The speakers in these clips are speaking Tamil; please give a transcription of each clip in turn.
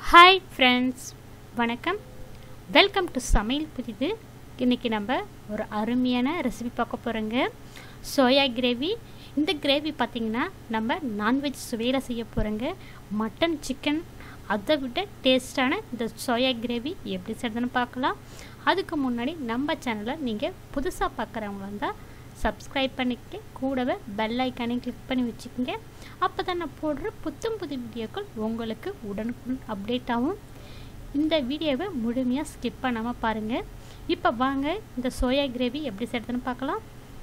ஹாய் ஃப்ரெண்ட்ஸ் வணக்கம் வெல்கம் டு சமையல் புதிது இன்றைக்கி நம்ம ஒரு அருமையான ரெசிபி பார்க்க போகிறோங்க சோயா கிரேவி இந்த கிரேவி பார்த்திங்கன்னா நம்ம நான்வெஜ் சுவையில் செய்ய போகிறோங்க மட்டன் சிக்கன் அதை விட டேஸ்டான இந்த சோயா கிரேவி எப்படி செய்யறதுன்னு பார்க்கலாம் அதுக்கு முன்னாடி நம்ம சேனலை நீங்கள் புதுசாக பார்க்குறவங்க இருந்தால் சப்ஸ்கிரைப் பண்ணிக்கிட்டு கூடவே பெல் ஐக்கானையும் கிளிக் பண்ணி வச்சுக்கோங்க அப்போ தான் நான் போடுற புத்தம் புது வீடியோக்கள் உங்களுக்கு உடனுக்குடன் அப்டேட் ஆகும் இந்த வீடியோவை முழுமையாக ஸ்கிப் பண்ணாமல் பாருங்கள் இப்போ வாங்க இந்த சோயா கிரேவி எப்படி செய்யறதுன்னு பார்க்கலாம்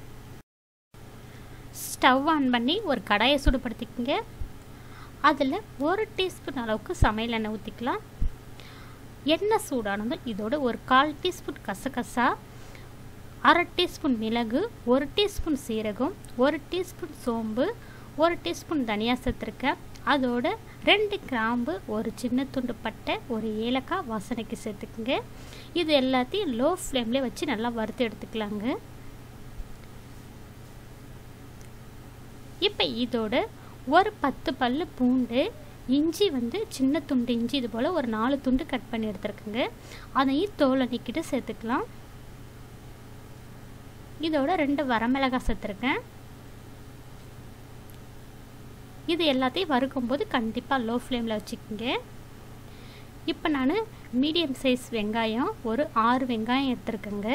ஸ்டவ் ஆன் பண்ணி ஒரு கடாயை சூடுபடுத்திக்கோங்க அதில் ஒரு டீஸ்பூன் அளவுக்கு சமையல் எண்ணெய் ஊற்றிக்கலாம் எண்ணெய் சூடானதும் இதோட ஒரு கால் டீஸ்பூன் கசகசா அரை டீஸ்பூன் மிளகு ஒரு டீஸ்பூன் சீரகம் ஒரு டீஸ்பூன் சோம்பு ஒரு டீஸ்பூன் தனியா சேர்த்துருக்கேன் அதோட ரெண்டு கிராம்பு ஒரு சின்ன துண்டு பட்டை ஒரு ஏலக்காய் வாசனைக்கு சேர்த்துக்குங்க இது எல்லாத்தையும் லோ ஃப்ளேம்லேயே வச்சு நல்லா வறுத்து எடுத்துக்கலாங்க இப்போ இதோட ஒரு பத்து பல் பூண்டு இஞ்சி வந்து சின்ன துண்டு இஞ்சி இது போல் ஒரு நாலு துண்டு கட் பண்ணி எடுத்துருக்குங்க அதையும் தோலை நீக்கிட்டு சேர்த்துக்கலாம் இதோட ரெண்டு வரமிளகாய் சேர்த்துருக்கேன் இது எல்லாத்தையும் வறுக்கும்போது கண்டிப்பாக லோ ஃப்ளேமில் வச்சுக்கோங்க இப்போ நான் மீடியம் சைஸ் வெங்காயம் ஒரு ஆறு வெங்காயம் எடுத்துருக்கேங்க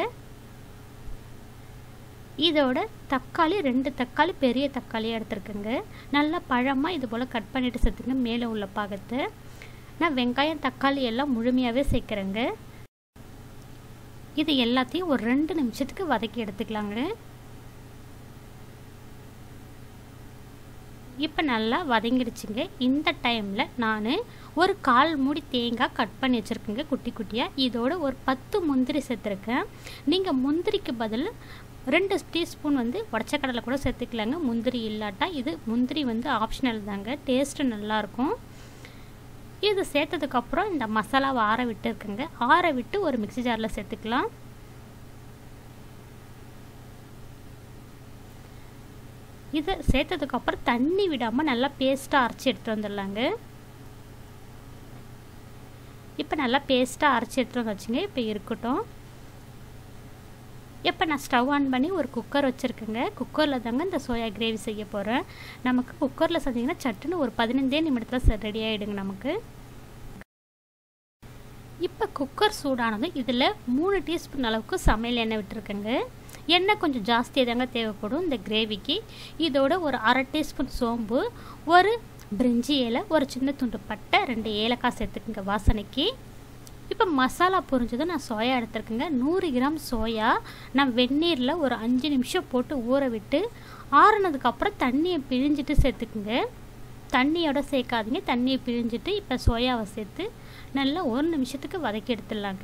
இதோட தக்காளி ரெண்டு தக்காளி பெரிய தக்காளியாக எடுத்துருக்கேங்க நல்லா பழமாக இது போல் கட் பண்ணிவிட்டு சேர்த்துங்க மேலே உள்ள பாகத்தை நான் வெங்காயம் தக்காளி எல்லாம் முழுமையாகவே சேர்க்குறேங்க இது எல்லாத்தையும் ஒரு ரெண்டு நிமிஷத்துக்கு வதக்கி எடுத்துக்கலாங்க இப்போ நல்லா வதங்கிடுச்சுங்க இந்த டைமில் நான் ஒரு கால் மூடி தேங்காய் கட் பண்ணி வச்சுருக்கேங்க குட்டி குட்டியாக இதோட ஒரு பத்து முந்திரி சேர்த்துருக்கேன் நீங்கள் முந்திரிக்கு பதில் ரெண்டு டீஸ்பூன் வந்து உடச்ச கடலை கூட சேர்த்துக்கலாங்க முந்திரி இல்லாட்டா இது முந்திரி வந்து ஆப்ஷனல் தாங்க டேஸ்ட்டு நல்லாயிருக்கும் இது சேர்த்ததுக்கப்புறம் இந்த மசாலாவை ஆற விட்டு இருக்குங்க ஆற விட்டு ஒரு மிக்சி ஜாரில் சேர்த்துக்கலாம் இதை சேர்த்ததுக்கப்புறம் தண்ணி விடாமல் நல்லா பேஸ்ட்டாக அரைச்சி எடுத்து வந்துடலாங்க இப்போ நல்லா பேஸ்ட்டாக அரைச்சி எடுத்துகிட்டு வந்து வச்சுங்க இப்போ இருக்கட்டும் இப்போ நான் ஸ்டவ் ஆன் பண்ணி ஒரு குக்கர் வச்சுருக்கேங்க குக்கரில் தாங்க இந்த சோயா கிரேவி செய்ய போகிறேன் நமக்கு குக்கரில் செஞ்சிங்கன்னா சட்டுன்னு ஒரு பதினஞ்சே நிமிடத்தில் ரெடி ஆகிடுங்க நமக்கு இப்போ குக்கர் சூடானதும் இதில் மூணு டீஸ்பூன் அளவுக்கு சமையல் எண்ணெய் விட்டுருக்கேங்க எண்ணெய் கொஞ்சம் ஜாஸ்தியாக தாங்க தேவைப்படும் இந்த கிரேவிக்கு இதோட ஒரு அரை டீஸ்பூன் சோம்பு ஒரு பிரிஞ்சி இலை ஒரு சின்ன துண்டு பட்டை ரெண்டு ஏலக்காய் சேர்த்துக்குங்க வாசனைக்கு இப்போ மசாலா பொரிஞ்சதும் நான் சோயா எடுத்துருக்கேங்க நூறு கிராம் சோயா நான் வெந்நீரில் ஒரு அஞ்சு நிமிஷம் போட்டு ஊற விட்டு ஆறுனதுக்கப்புறம் தண்ணியை பிழிஞ்சிட்டு சேர்த்துக்குங்க தண்ணியோட சேர்க்காதீங்க தண்ணியை பிழிஞ்சிட்டு இப்போ சோயாவை சேர்த்து நல்லா ஒரு நிமிஷத்துக்கு வதக்கி எடுத்துடலாங்க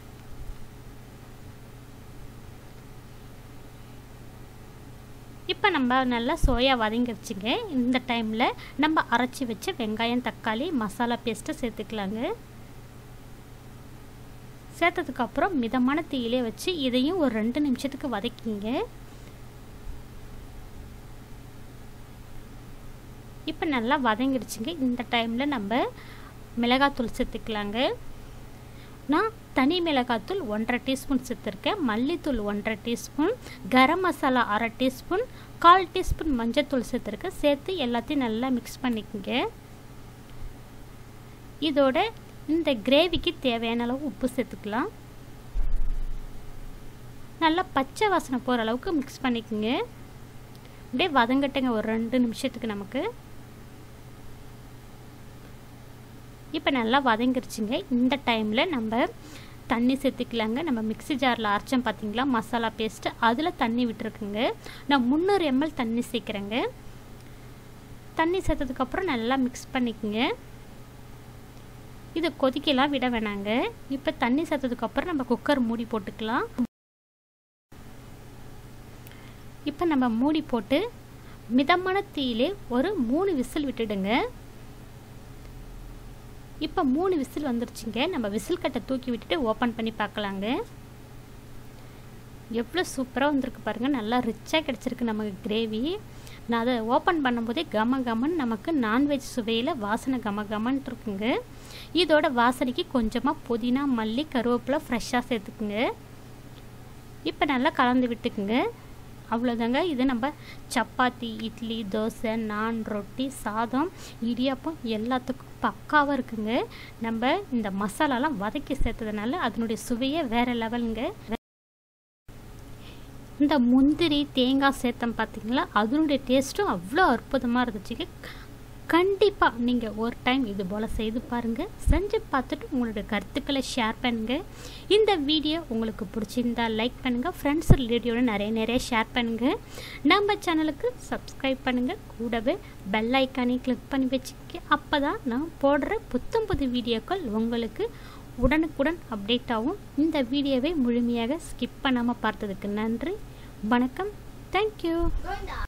இப்போ நம்ம நல்லா சோயா வதங்கிடுச்சுங்க இந்த டைமில் நம்ம அரைச்சி வச்ச வெங்காயம் தக்காளி மசாலா பேஸ்ட்டை சேர்த்துக்கலாங்க சேர்த்ததுக்கப்புறம் மிதமான தீயிலே வச்சு இதையும் ஒரு ரெண்டு நிமிஷத்துக்கு வதக்கிங்க இப்போ நல்லா வதங்கிடுச்சுங்க இந்த டைமில் நம்ம மிளகாத்தூள் சேர்த்துக்கலாங்க நான் தனி மிளகாத்தூள் ஒன்றரை டீஸ்பூன் சேர்த்துருக்கேன் மல்லித்தூள் ஒன்றரை டீஸ்பூன் கரம் மசாலா அரை டீஸ்பூன் கால் டீஸ்பூன் மஞ்சத்தூள் சேர்த்துருக்கேன் சேர்த்து எல்லாத்தையும் நல்லா மிக்ஸ் பண்ணிக்கோங்க இதோட இந்த கிரேவிக்கு தேவையான அளவு உப்பு சேர்த்துக்கலாம் நல்லா பச்சை வாசனை போகிற அளவுக்கு மிக்ஸ் பண்ணிக்கோங்க அப்படியே வதங்கட்டுங்க ஒரு ரெண்டு நிமிஷத்துக்கு நமக்கு இப்போ நல்லா வதங்கிருச்சுங்க இந்த டைமில் நம்ம தண்ணி சேர்த்துக்கலாங்க நம்ம மிக்சி ஜாரில் அரைச்சோம் பார்த்தீங்களா மசாலா பேஸ்ட்டு அதில் தண்ணி விட்டுருக்குங்க நான் முந்நூறு எம்எல் தண்ணி சேர்க்குறேங்க தண்ணி சேர்த்ததுக்கப்புறம் நல்லா மிக்ஸ் பண்ணிக்கோங்க இது கொதிக்கலாம் விட வேணாங்க இப்போ தண்ணி சேர்த்ததுக்கப்புறம் நம்ம குக்கர் மூடி போட்டுக்கலாம் இப்போ நம்ம மூடி போட்டு மிதமான தீயிலே ஒரு மூணு விசில் விட்டுடுங்க இப்போ மூணு விசில் வந்துருச்சுங்க நம்ம விசில் கட்டை தூக்கி விட்டுட்டு ஓப்பன் பண்ணி பார்க்கலாங்க எவ்வளோ சூப்பராக வந்திருக்கு பாருங்கள் நல்லா ரிச்சாக கிடச்சிருக்கு நமக்கு கிரேவி நான் அதை ஓப்பன் பண்ணும்போதே கம கமன் நமக்கு நான்வெஜ் சுவையில் வாசனை கம கமன் இருக்குங்க இதோட வாசனைக்கு கொஞ்சமாக புதினா மல்லி கருவேப்பிலை ஃப்ரெஷ்ஷாக சேர்த்துக்குங்க இப்போ நல்லா கலந்து விட்டுக்குங்க அவ்வளோதாங்க இது நம்ம சப்பாத்தி இட்லி தோசை நான் ரொட்டி சாதம் இடியாப்பம் எல்லாத்துக்கும் பக்காவாக இருக்குங்க நம்ம இந்த மசாலாலாம் வதக்கி சேர்த்ததுனால அதனுடைய சுவையே வேறு லெவலுங்க இந்த முந்திரி தேங்காய் சேர்த்தம் பார்த்தீங்களா அதனுடைய டேஸ்ட்டும் அவ்வளோ அற்புதமாக இருந்துச்சுங்க கண்டிப்பாக நீங்கள் ஒரு டைம் இது போல் செய்து பாருங்கள் செஞ்சு பார்த்துட்டு உங்களோட கருத்துக்களை ஷேர் பண்ணுங்கள் இந்த வீடியோ உங்களுக்கு பிடிச்சிருந்தா லைக் பண்ணுங்கள் ஃப்ரெண்ட்ஸ் ரிலேட்டிவோட நிறைய நிறைய ஷேர் பண்ணுங்கள் நம்ம சேனலுக்கு சப்ஸ்கிரைப் பண்ணுங்கள் கூடவே பெல் ஐக்கானையும் கிளிக் பண்ணி வச்சுக்க அப்போ தான் நான் போடுற புத்தம் புது வீடியோக்கள் உங்களுக்கு உடனுக்குடன் அப்டேட் ஆகும் இந்த வீடியோவை முழுமையாக ஸ்கிப் பண்ணாமல் பார்த்ததுக்கு நன்றி வணக்கம் தேங்க்யூ